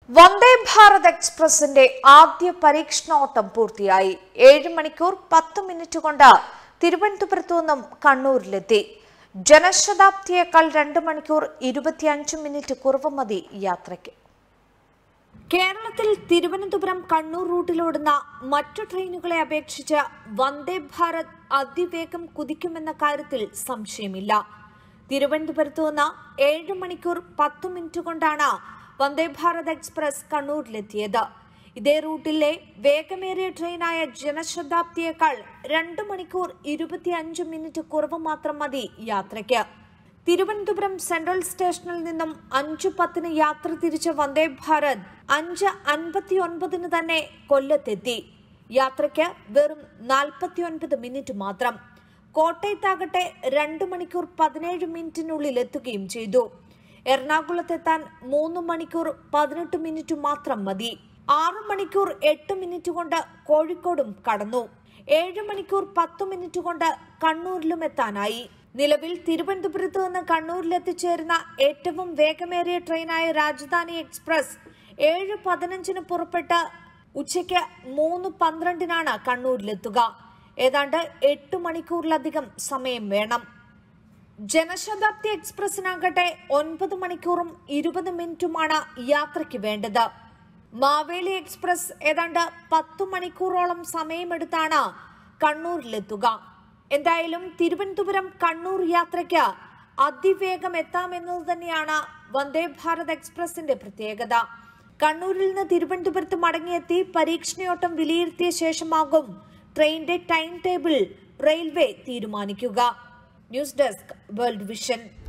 വന്ദേ ഭാരത് എക്സ്പ്രസിന്റെ ആദ്യ പരീക്ഷണോട്ടം പൂർത്തിയായി ഏഴ് മണിക്കൂർ പത്ത് മിനിറ്റ് കൊണ്ട് തിരുവനന്തപുരത്തു നിന്നും കണ്ണൂരിലെത്തി ജനശതാബ്ദിയേക്കാൾ രണ്ട് മണിക്കൂർ ഇരുപത്തിയഞ്ച് മിനിറ്റ് കുറവ് മതി യാത്രയ്ക്ക് കേരളത്തിൽ തിരുവനന്തപുരം കണ്ണൂർ റൂട്ടിലോടുന്ന മറ്റു ട്രെയിനുകളെ അപേക്ഷിച്ച് വന്ദേ ഭാരത് അതിവേഗം കുതിക്കുമെന്ന കാര്യത്തിൽ സംശയമില്ല തിരുവനന്തപുരത്ത് നിന്ന് ഏഴ് മണിക്കൂർ പത്ത് മിനിറ്റ് കൊണ്ടാണ് വന്ദേ ഭാരത് എക്സ്പ്രസ് കണ്ണൂരിലെത്തിയത് ഇതേ റൂട്ടിലെ വേഗമേറിയ ട്രെയിനായ ജനശതാബ്ദിയേക്കാൾ രണ്ട് മണിക്കൂർ ഇരുപത്തിയഞ്ച് മിനിറ്റ് കുറവ് മാത്രം മതി യാത്രയ്ക്ക് തിരുവനന്തപുരം സെൻട്രൽ സ്റ്റേഷനിൽ നിന്നും അഞ്ചു പത്തിന് യാത്ര തിരിച്ച വന്ദേ ഭാരത് അഞ്ച് അൻപത്തിയൊൻപതിന് തന്നെ കൊല്ലത്തെത്തി യാത്രയ്ക്ക് വെറും നാൽപ്പത്തിയൊൻപത് മിനിറ്റ് മാത്രം കോട്ടയത്താകട്ടെ രണ്ട് മണിക്കൂർ പതിനേഴ് മിനിറ്റിനുള്ളിൽ എത്തുകയും ചെയ്തു എറണാകുളത്തെത്താൻ മൂന്ന് മണിക്കൂർ പതിനെട്ട് മിനിറ്റ് മാത്രം മതി ആറു മണിക്കൂർ എട്ട് മിനിറ്റ് കൊണ്ട് കോഴിക്കോടും കടന്നു ഏഴ് മണിക്കൂർ പത്ത് മിനിറ്റ് കൊണ്ട് കണ്ണൂരിലും എത്താനായി നിലവിൽ തിരുവനന്തപുരത്ത് നിന്ന് കണ്ണൂരിൽ എത്തിച്ചേരുന്ന ഏറ്റവും വേഗമേറിയ ട്രെയിനായ രാജധാനി എക്സ്പ്രസ് ഏഴ് പതിനഞ്ചിന് പുറപ്പെട്ട് ഉച്ചയ്ക്ക് മൂന്ന് പന്ത്രണ്ടിനാണ് കണ്ണൂരിലെത്തുക ഏതാണ്ട് എട്ട് മണിക്കൂറിലധികം സമയം വേണം ജനശതാബ്ദി എക്സ്പ്രസിനാകട്ടെ ഒൻപത് മണിക്കൂറും ഇരുപത് മിനിറ്റുമാണ് യാത്രയ്ക്ക് വേണ്ടത് മാവേലി എക്സ്പ്രസ് ഏതാണ്ട് പത്തു മണിക്കൂറോളം സമയമെടുത്താണ് കണ്ണൂരിലെത്തുക എന്തായാലും തിരുവനന്തപുരം കണ്ണൂർ യാത്രയ്ക്ക് അതിവേഗം എത്താമെന്നത് തന്നെയാണ് വന്ദേ ഭാരത് എക്സ്പ്രസിന്റെ പ്രത്യേകത കണ്ണൂരിൽ നിന്ന് തിരുവനന്തപുരത്ത് മടങ്ങിയെത്തി പരീക്ഷണയോട്ടം വിലയിരുത്തിയ ശേഷമാകും ട്രെയിനിന്റെ ടൈം ടേബിൾ റെയിൽവേ തീരുമാനിക്കുക ന്യൂസ് ഡെസ്ക് വേൾഡ് വിഷൻ